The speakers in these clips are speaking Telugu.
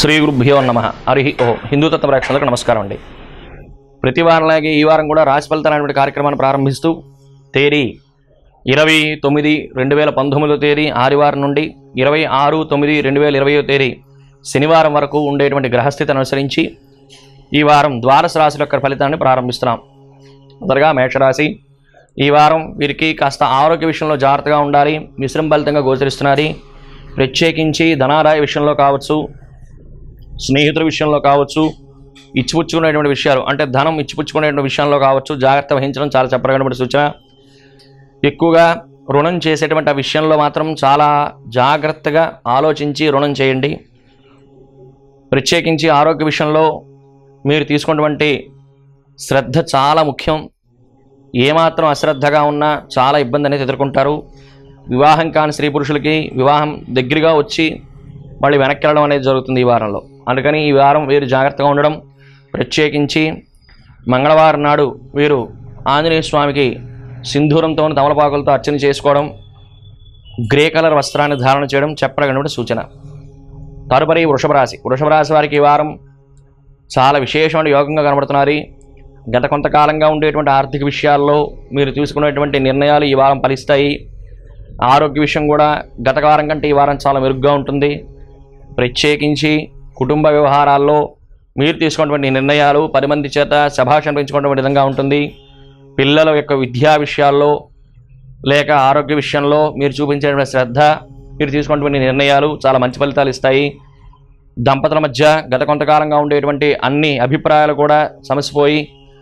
శ్రీ గురుభ్యో నమ హరి ఓ హిందూ తత్వ ప్రేక్షకులకు నమస్కారం అండి ప్రతి వారంలాగే ఈ వారం కూడా రాశి ఫలితాలు అనేటువంటి కార్యక్రమాన్ని ప్రారంభిస్తూ తేదీ ఇరవై తొమ్మిది రెండు వేల పంతొమ్మిదో తేదీ ఆదివారం నుండి ఇరవై ఆరు తొమ్మిది రెండు వేల ఇరవయో తేదీ శనివారం వరకు ఉండేటువంటి గ్రహస్థితిని అనుసరించి ఈ వారం ద్వాదశ రాశుల యొక్క ఫలితాన్ని ప్రారంభిస్తున్నాం మొదటగా మేషరాశి ఈ వారం వీరికి కాస్త ఆరోగ్య విషయంలో జాగ్రత్తగా ఉండాలి మిశ్రమ ఫలితంగా గోచరిస్తున్నది ప్రత్యేకించి ధనాదాయ విషయంలో కావచ్చు స్నేహితుల విషయంలో కావచ్చు ఇచ్చిపుచ్చుకునేటువంటి విషయాలు అంటే ధనం ఇచ్చిపుచ్చుకునేటువంటి విషయంలో కావచ్చు జాగ్రత్త వహించడం చాలా చెప్పదగినటువంటి సూచన ఎక్కువగా రుణం చేసేటువంటి ఆ విషయంలో మాత్రం చాలా జాగ్రత్తగా ఆలోచించి రుణం చేయండి ప్రత్యేకించి ఆరోగ్య విషయంలో మీరు తీసుకున్నటువంటి శ్రద్ధ చాలా ముఖ్యం ఏమాత్రం అశ్రద్ధగా ఉన్నా చాలా ఇబ్బంది అనేది ఎదుర్కొంటారు వివాహం కాని స్త్రీ పురుషులకి వివాహం దగ్గరగా వచ్చి మళ్ళీ వెనక్కి వెళ్ళడం అనేది జరుగుతుంది ఈ వారంలో అందుకని ఈ వారం వీరు జాగ్రత్తగా ఉండడం ప్రత్యేకించి మంగళవారం నాడు వీరు ఆంజనేయ స్వామికి సింధూరంతో తమలపాకులతో అర్చన చేసుకోవడం గ్రే కలర్ వస్త్రాన్ని ధారణ చేయడం చెప్పగలిగినటువంటి సూచన తదుపరి వృషభ రాశి వృషభ రాశి వారికి ఈ వారం చాలా విశేషమైన యోగంగా కనబడుతున్నారు గత కొంతకాలంగా ఉండేటువంటి ఆర్థిక విషయాల్లో మీరు తీసుకునేటువంటి నిర్ణయాలు ఈ వారం ఫలిస్తాయి ఆరోగ్య విషయం కూడా గత వారం కంటే ఈ వారం చాలా మెరుగ్గా ఉంటుంది ప్రత్యేకించి కుటుంబ వ్యవహారాల్లో మీరు తీసుకున్నటువంటి నిర్ణయాలు పది మంది చేత శభాషణ పెంచుకునే విధంగా ఉంటుంది పిల్లల యొక్క విద్యా విషయాల్లో లేక ఆరోగ్య విషయంలో మీరు చూపించేటువంటి శ్రద్ధ మీరు తీసుకున్నటువంటి నిర్ణయాలు చాలా మంచి ఫలితాలు ఇస్తాయి దంపతుల మధ్య గత కొంతకాలంగా ఉండేటువంటి అన్ని అభిప్రాయాలు కూడా సమసిపోయి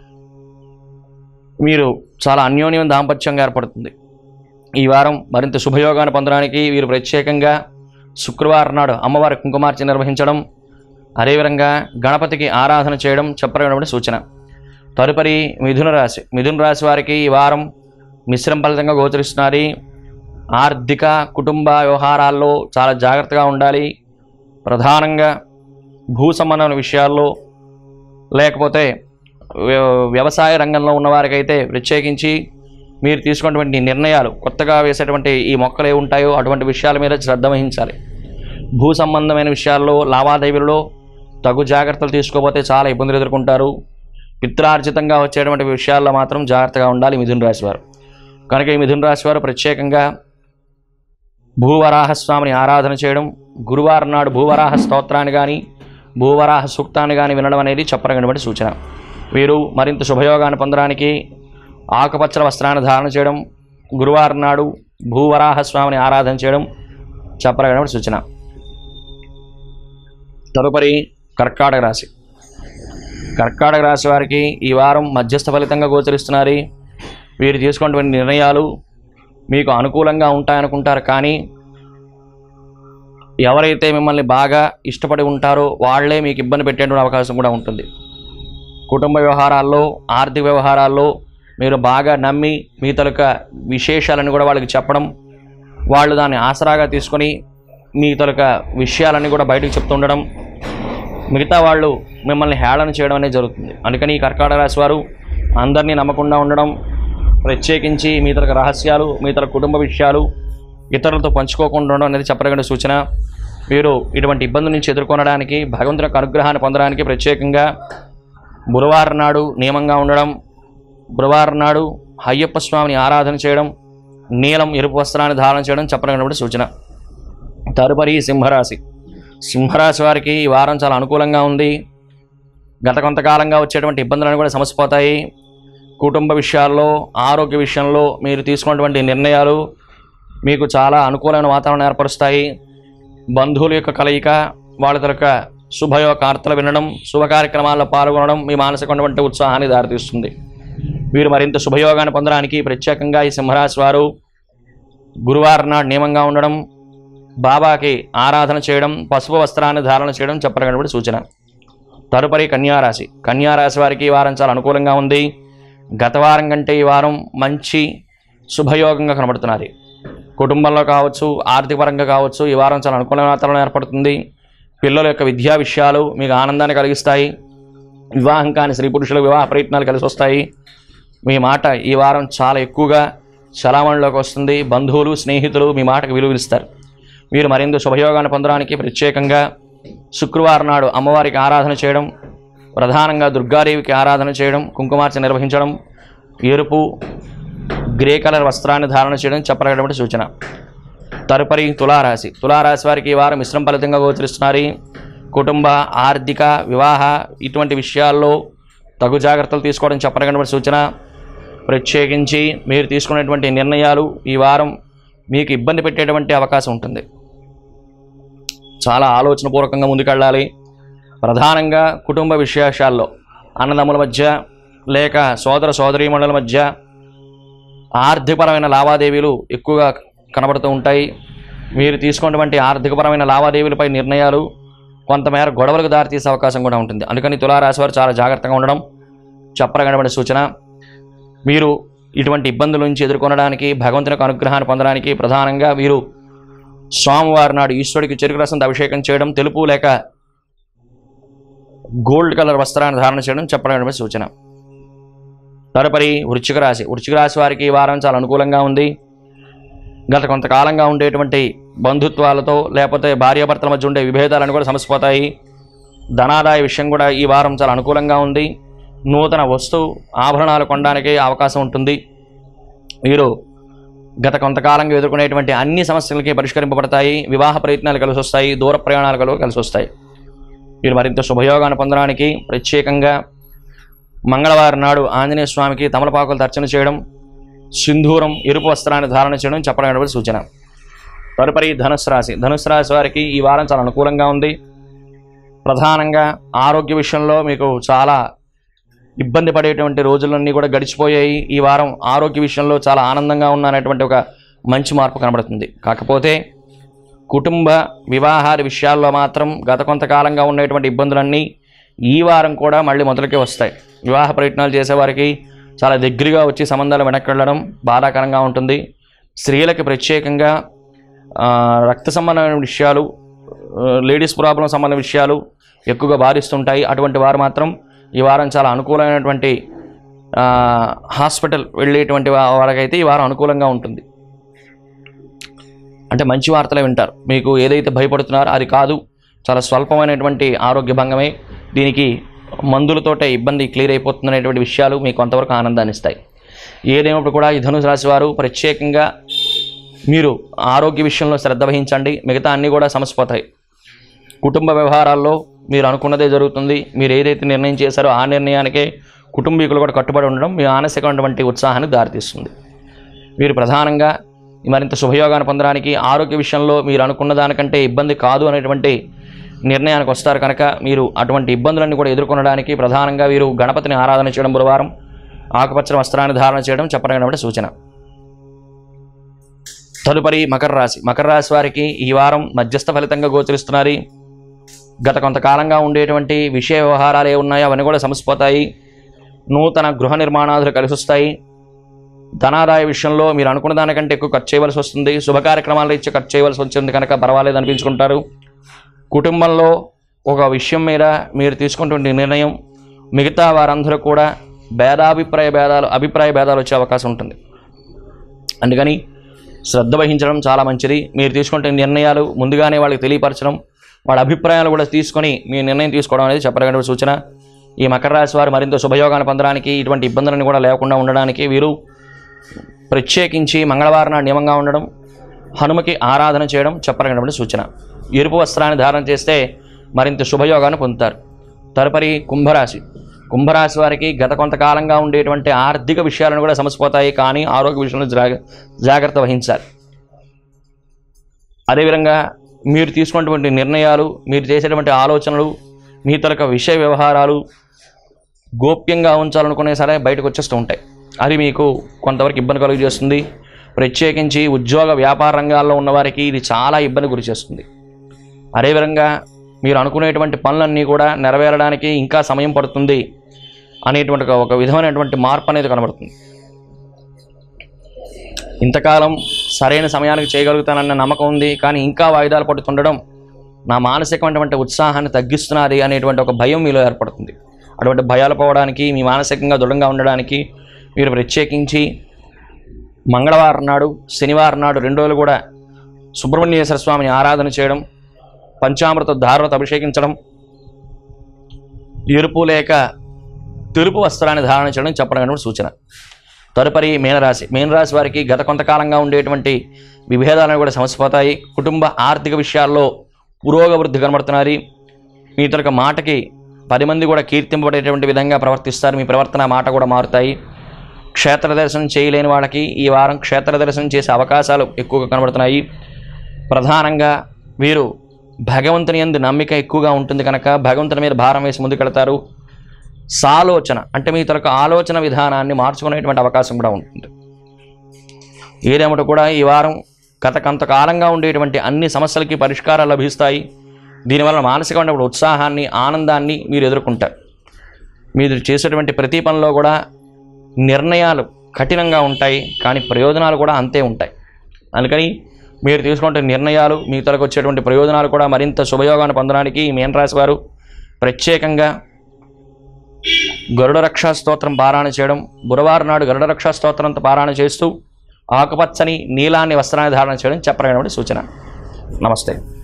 మీరు చాలా అన్యోన్యం దాంపత్యంగా ఏర్పడుతుంది ఈ వారం మరింత శుభయోగాన్ని పొందడానికి వీరు ప్రత్యేకంగా శుక్రవారం నాడు అమ్మవారి కుంకుమార్చన నిర్వహించడం అదేవిధంగా గణపతికి ఆరాధన చేయడం చెప్పగలిగినటువంటి సూచన తదుపరి మిథున రాశి మిథున రాశి వారికి ఈ వారం మిశ్రమ ఫలితంగా గోచరిస్తున్నది ఆర్థిక కుటుంబ వ్యవహారాల్లో చాలా జాగ్రత్తగా ఉండాలి ప్రధానంగా భూ సంబంధమైన విషయాల్లో లేకపోతే వ్య- వ్యవసాయ రంగంలో ఉన్నవారికైతే ప్రత్యేకించి మీరు తీసుకున్నటువంటి నిర్ణయాలు కొత్తగా వేసేటువంటి ఈ మొక్కలు ఏ ఉంటాయో అటువంటి విషయాల మీద శ్రద్ధ వహించాలి భూ సంబంధమైన విషయాల్లో లావాదేవీలలో తగు జాగ్రత్తలు తీసుకోకపోతే చాలా ఇబ్బందులు ఎదుర్కొంటారు పిత్రార్జితంగా వచ్చేటువంటి విషయాల్లో మాత్రం జాగ్రత్తగా ఉండాలి మిథున రాశి వారు కనుక ఈ మిథున రాశి వారు ప్రత్యేకంగా భూవరాహ స్వామిని ఆరాధన చేయడం గురువారం నాడు భూవరాహ స్తోత్రాన్ని కానీ భూవరాహ సూక్తాన్ని కానీ వినడం అనేది చెప్పదగినటువంటి సూచన వీరు మరింత శుభయోగాన్ని పొందడానికి ఆకుపచ్చల వస్త్రాన్ని ధారణ చేయడం గురువారం నాడు భూవరాహ స్వామిని ఆరాధన చేయడం చెప్పదగినటువంటి సూచన తదుపరి కర్కాటక రాశి కర్కాటక రాశి వారికి ఈ వారం మధ్యస్థ ఫలితంగా గోచరిస్తున్నారు వీరు తీసుకున్నటువంటి నిర్ణయాలు మీకు అనుకూలంగా ఉంటాయనుకుంటారు కానీ ఎవరైతే మిమ్మల్ని బాగా ఇష్టపడి ఉంటారో వాళ్ళే మీకు ఇబ్బంది పెట్టేటువంటి అవకాశం కూడా ఉంటుంది కుటుంబ వ్యవహారాల్లో ఆర్థిక వ్యవహారాల్లో మీరు బాగా నమ్మి మీ తలక విశేషాలను కూడా వాళ్ళకి చెప్పడం వాళ్ళు దాన్ని ఆసరాగా తీసుకొని మీ తలక విషయాలన్నీ కూడా బయటకు చెప్తుండడం మిగతా వాళ్ళు మిమ్మల్ని హేళన చేయడం అనేది జరుగుతుంది అందుకని ఈ కర్కాటక రాశి వారు అందరినీ నమ్మకుండా ఉండడం ప్రత్యేకించి మీ తరగ రహస్యాలు మీ తర కుటుంబ విషయాలు ఇతరులతో పంచుకోకుండా ఉండడం అనేది చెప్పదగిన సూచన మీరు ఇటువంటి ఇబ్బందుల నుంచి ఎదుర్కొనడానికి భగవంతుని యొక్క అనుగ్రహాన్ని పొందడానికి ప్రత్యేకంగా గురువారం నాడు నియమంగా ఉండడం గురువారం నాడు అయ్యప్ప స్వామిని ఆరాధన చేయడం నీలం ఎరుపు వస్త్రాన్ని ధారణ చేయడం చెప్పదగినటువంటి సూచన తదుపరి సింహరాశి సింహరాశి వారికి ఈ వారం చాలా అనుకూలంగా ఉంది గత కొంతకాలంగా వచ్చేటువంటి ఇబ్బందులను కూడా సమసిపోతాయి కుటుంబ విషయాల్లో ఆరోగ్య విషయంలో మీరు తీసుకున్నటువంటి నిర్ణయాలు మీకు చాలా అనుకూలమైన వాతావరణం ఏర్పరుస్తాయి బంధువుల యొక్క కలయిక వాళ్ళ యొక్క శుభయో కార్తలు వినడం శుభ కార్యక్రమాల్లో పాల్గొనడం మీ మానసికమైనటువంటి ఉత్సాహాన్ని దారితీస్తుంది వీరు మరింత శుభయోగాన్ని పొందడానికి ప్రత్యేకంగా ఈ సింహరాశి వారు గురువారం నాడు నియమంగా ఉండడం బాబాకి ఆరాధన చేయడం పసుపు వస్త్రాన్ని ధారణ చేయడం చెప్పగలిగినటువంటి సూచన తదుపరి కన్యారాశి కన్యారాశి వారికి ఈ వారం చాలా అనుకూలంగా ఉంది గత వారం కంటే ఈ వారం మంచి శుభయోగంగా కనబడుతున్నది కుటుంబంలో కావచ్చు ఆర్థికపరంగా కావచ్చు ఈ వారం చాలా అనుకూలమైన వాతావరణం ఏర్పడుతుంది పిల్లల యొక్క విద్యా విషయాలు మీకు ఆనందాన్ని కలిగిస్తాయి వివాహం కాని స్త్రీ పురుషుల వివాహ ప్రయత్నాలు కలిసి వస్తాయి మీ మాట ఈ వారం చాలా ఎక్కువగా చలామణిలోకి వస్తుంది బంధువులు స్నేహితులు మీ మాటకు విలువనిస్తారు మీరు మరింత శుభయోగాన్ని పొందడానికి ప్రత్యేకంగా శుక్రవారం నాడు అమ్మవారికి ఆరాధన చేయడం ప్రధానంగా దుర్గాదేవికి ఆరాధన చేయడం కుంకుమార్చన నిర్వహించడం ఎరుపు గ్రే కలర్ వస్త్రాన్ని ధారణ చేయడం చెప్పదగినటువంటి సూచన తదుపరి తులారాశి తులారాశి వారికి ఈ వారం మిశ్రమ ఫలితంగా గోచరిస్తున్నారు కుటుంబ ఆర్థిక వివాహ ఇటువంటి విషయాల్లో తగు జాగ్రత్తలు తీసుకోవడం చెప్పదగినటువంటి సూచన ప్రత్యేకించి మీరు తీసుకునేటువంటి నిర్ణయాలు ఈ వారం మీకు ఇబ్బంది పెట్టేటువంటి అవకాశం ఉంటుంది చాలా ఆలోచనపూర్వకంగా ముందుకెళ్ళాలి ప్రధానంగా కుటుంబ విశేషాల్లో అన్నదమ్ముల మధ్య లేక సోదర సోదరీమణుల మధ్య ఆర్థికపరమైన లావాదేవీలు ఎక్కువగా కనబడుతూ ఉంటాయి మీరు తీసుకున్నటువంటి ఆర్థికపరమైన లావాదేవీలపై నిర్ణయాలు కొంతమేర గొడవలకు దారితీసే అవకాశం కూడా ఉంటుంది అందుకని తులారాశి వారు చాలా జాగ్రత్తగా ఉండడం చెప్పరగనబడిన సూచన మీరు ఇటువంటి ఇబ్బందుల నుంచి ఎదుర్కొనడానికి భగవంతుని యొక్క అనుగ్రహాన్ని పొందడానికి ప్రధానంగా మీరు సోమవారం నాడు ఈశ్వరుడికి చెరుకు రసంతో అభిషేకం చేయడం తెలుపు లేక గోల్డ్ కలర్ వస్త్రాన్ని ధారణ చేయడం చెప్పడం సూచన తదుపరి వృశ్చిక రాశి వృశ్చిక రాశి వారికి ఈ వారం చాలా అనుకూలంగా ఉంది గత కొంతకాలంగా ఉండేటువంటి బంధుత్వాలతో లేకపోతే భార్యాభర్తల మధ్య ఉండే విభేదాలను కూడా సమసిపోతాయి ధనాదాయ విషయం కూడా ఈ వారం చాలా అనుకూలంగా ఉంది నూతన వస్తువు ఆభరణాలు కొనడానికి అవకాశం ఉంటుంది మీరు గత కొంతకాలంగా ఎదుర్కొనేటువంటి అన్ని సమస్యలకి పరిష్కరింపబడతాయి వివాహ ప్రయత్నాలు కలిసి వస్తాయి దూర ప్రయాణాలు కలు- కలిసి వస్తాయి మీరు మరింత శుభయోగాన్ని పొందడానికి ప్రత్యేకంగా మంగళవారం నాడు ఆంజనేయ స్వామికి తమలపాకులు అర్చన చేయడం సింధూరం ఎరుపు వస్త్రాన్ని ధారణ చేయడం చెప్పడం సూచన తదుపరి ధనుసు రాశి ధనుసు రాశి వారికి ఈ వారం చాలా అనుకూలంగా ఉంది ప్రధానంగా ఆరోగ్య విషయంలో మీకు చాలా ఇబ్బంది పడేటువంటి రోజులన్నీ కూడా గడిచిపోయాయి ఈ వారం ఆరోగ్య విషయంలో చాలా ఆనందంగా ఉన్నటువంటి ఒక మంచి మార్పు కనబడుతుంది కాకపోతే కుటుంబ వివాహాల విషయాల్లో మాత్రం గత కొంతకాలంగా ఉండేటువంటి ఇబ్బందులన్నీ ఈ వారం కూడా మళ్ళీ మొదలుకే వస్తాయి వివాహ ప్రయత్నాలు చేసేవారికి చాలా దగ్గరగా వచ్చి సంబంధాలు వెనక్కి వెళ్ళడం బాధాకరంగా ఉంటుంది స్త్రీలకి ప్రత్యేకంగా ఆ, రక్త సంబంధమైన విషయాలు ఆ, లేడీస్ ప్రాబ్లం సంబంధ విషయాలు ఎక్కువగా బాధిస్తుంటాయి అటువంటి వారు మాత్రం ఈ వారం చాలా అనుకూలమైనటువంటి ఆ, హాస్పిటల్ వెళ్ళేటువంటి వా- వారికైతే ఈ వారం అనుకూలంగా ఉంటుంది అంటే మంచి వార్తలే వింటారు మీకు ఏదైతే భయపడుతున్నారో అది కాదు చాలా స్వల్పమైనటువంటి ఆరోగ్య భంగమే దీనికి మందులతోటే ఇబ్బంది క్లియర్ అయిపోతుందనేటువంటి విషయాలు మీకు కొంతవరకు ఆనందాన్ని ఇస్తాయి ఏదేమైనప్పుడు కూడా ఈ ధనుసు రాశి వారు ప్రత్యేకంగా మీరు ఆరోగ్య విషయంలో శ్రద్ధ వహించండి మిగతా అన్నీ కూడా సమసిపోతాయి కుటుంబ వ్యవహారాల్లో మీరు అనుకున్నదే జరుగుతుంది మీరు ఏదైతే నిర్ణయం చేశారో ఆ నిర్ణయానికే కుటుంబీకులు కూడా కట్టుబడి ఉండడం మీ మానసికమైనటువంటి ఉత్సాహాన్ని దారితీస్తుంది మీరు ప్రధానంగా మరింత శుభయోగాన్ని పొందడానికి ఆరోగ్య విషయంలో మీరు అనుకున్న దానికంటే ఇబ్బంది కాదు అనేటువంటి నిర్ణయానికి వస్తారు కనుక మీరు అటువంటి ఇబ్బందులన్నీ కూడా ఎదుర్కొనడానికి ప్రధానంగా వీరు గణపతిని ఆరాధన చేయడం బుధవారం ఆకుపచ్చని వస్త్రాన్ని ధారణ చేయడం చెప్పడానికి సూచన తదుపరి మకర రాశి మకర రాశి వారికి ఈ వారం మధ్యస్థ ఫలితంగా గోచరిస్తున్నారు గత కొంతకాలంగా ఉండేటువంటి విషయ వ్యవహారాలు ఏ ఉన్నాయో అవన్నీ కూడా సమసిపోతాయి నూతన గృహ నిర్మాణాదులు కలిసి వస్తాయి ధనాదాయ విషయంలో మీరు అనుకున్న దానికంటే ఎక్కువ ఖర్చు చేయవలసి వస్తుంది శుభ కార్యక్రమాలు ఇచ్చి ఖర్చు చేయవలసి వచ్చింది కనుక పర్వాలేదు అనిపించుకుంటారు కుటుంబంలో ఒక విషయం మీద మీరు తీసుకున్నటువంటి నిర్ణయం మిగతా వారందరూ కూడా భేదాభిప్రాయ భేదాలు అభిప్రాయ భేదాలు వచ్చే అవకాశం ఉంటుంది అందుకని శ్రద్ధ వహించడం చాలా మంచిది మీరు తీసుకుంటే నిర్ణయాలు ముందుగానే వాళ్ళకి తెలియపరచడం వాళ్ళ అభిప్రాయాలు కూడా తీసుకొని మీ నిర్ణయం తీసుకోవడం అనేది చెప్పదగిన సూచన ఈ మకర రాశి వారు మరింత శుభయోగాన్ని పొందడానికి ఇటువంటి ఇబ్బందులను కూడా లేకుండా ఉండడానికి వీరు ప్రత్యేకించి మంగళవారం నాడు నియమంగా ఉండడం హనుమకి ఆరాధన చేయడం చెప్పదగినటువంటి సూచన ఎరుపు వస్త్రాన్ని ధారణ చేస్తే మరింత శుభయోగాన్ని పొందుతారు తదుపరి కుంభరాశి కుంభరాశి వారికి గత కొంతకాలంగా ఉండేటువంటి ఆర్థిక విషయాలను కూడా సమసిపోతాయి కానీ ఆరోగ్య విషయంలో జాగ జాగ్రత్త వహించాలి అదేవిధంగా మీరు తీసుకున్నటువంటి నిర్ణయాలు మీరు చేసేటువంటి ఆలోచనలు మీ తరక విషయ వ్యవహారాలు గోప్యంగా ఉంచాలనుకునే సరే బయటకు వచ్చేస్తూ ఉంటాయి అది మీకు కొంతవరకు ఇబ్బంది కలుగు చేస్తుంది ప్రత్యేకించి ఉద్యోగ వ్యాపార రంగాల్లో ఉన్నవారికి ఇది చాలా ఇబ్బంది గురి చేస్తుంది అదేవిధంగా మీరు అనుకునేటువంటి పనులన్నీ కూడా నెరవేరడానికి ఇంకా సమయం పడుతుంది అనేటువంటి ఒక- ఒక విధమైనటువంటి మార్పు అనేది కనబడుతుంది ఇంతకాలం సరైన సమయానికి చేయగలుగుతానన్న నమ్మకం ఉంది కానీ ఇంకా వాయిదాలు పడుతుండడం నా మానసికమైనటువంటి ఉత్సాహాన్ని తగ్గిస్తున్నది అనేటువంటి ఒక భయం మీలో ఏర్పడుతుంది అటువంటి భయాలు పోవడానికి మీ మానసికంగా దృఢంగా ఉండడానికి మీరు ప్రత్యేకించి మంగళవారం నాడు శనివారం నాడు రెండు రోజులు కూడా సుబ్రహ్మణ్యేశ్వర స్వామిని ఆరాధన చేయడం పంచామృత ధారతో అభిషేకించడం ఎరుపు లేక తెలుపు వస్త్రాన్ని ధారణ చేయడం చెప్పడం అనేటువంటి సూచన తదుపరి మీనరాశి మీనరాశి వారికి గత కొంతకాలంగా ఉండేటువంటి విభేదాలను కూడా సమసిపోతాయి కుటుంబ ఆర్థిక విషయాల్లో పురోగవృద్ధి కనబడుతున్నారు మీ తరక మాటకి పది మంది కూడా కీర్తింపబడేటువంటి విధంగా ప్రవర్తిస్తారు మీ ప్రవర్తన మాట కూడా మారుతాయి క్షేత్ర దర్శనం చేయలేని వాళ్ళకి ఈ వారం క్షేత్ర దర్శనం చేసే అవకాశాలు ఎక్కువగా కనబడుతున్నాయి ప్రధానంగా వీరు భగవంతుని ఎందు నమ్మిక ఎక్కువగా ఉంటుంది కనుక భగవంతుని మీద భారం వేసి ముందుకెళ్తారు సాలోచన అంటే మీ తరక ఆలోచన విధానాన్ని మార్చుకునేటువంటి అవకాశం కూడా ఉంటుంది ఏదేమిటో కూడా ఈ వారం గత కొంతకాలంగా ఉండేటువంటి అన్ని సమస్యలకి పరిష్కారాలు లభిస్తాయి దీనివల్ల మానసికమైనటువంటి ఉత్సాహాన్ని ఆనందాన్ని మీరు ఎదుర్కొంటారు మీరు చేసేటువంటి ప్రతి పనిలో కూడా నిర్ణయాలు కఠినంగా ఉంటాయి కానీ ప్రయోజనాలు కూడా అంతే ఉంటాయి అందుకని మీరు తీసుకుంటే నిర్ణయాలు మీ తలకు వచ్చేటువంటి ప్రయోజనాలు కూడా మరింత శుభయోగాన్ని పొందడానికి ఈ మీన రాశి వారు ప్రత్యేకంగా గరుడ రక్షా స్తోత్రం పారాయణ చేయడం బుధవారం నాడు గరుడ రక్షా స్తోత్రంతో పారాయణ చేస్తూ ఆకుపచ్చని నీలాన్ని వస్త్రాన్ని ధారణ చేయడం చెప్పగలిగినటువంటి సూచన నమస్తే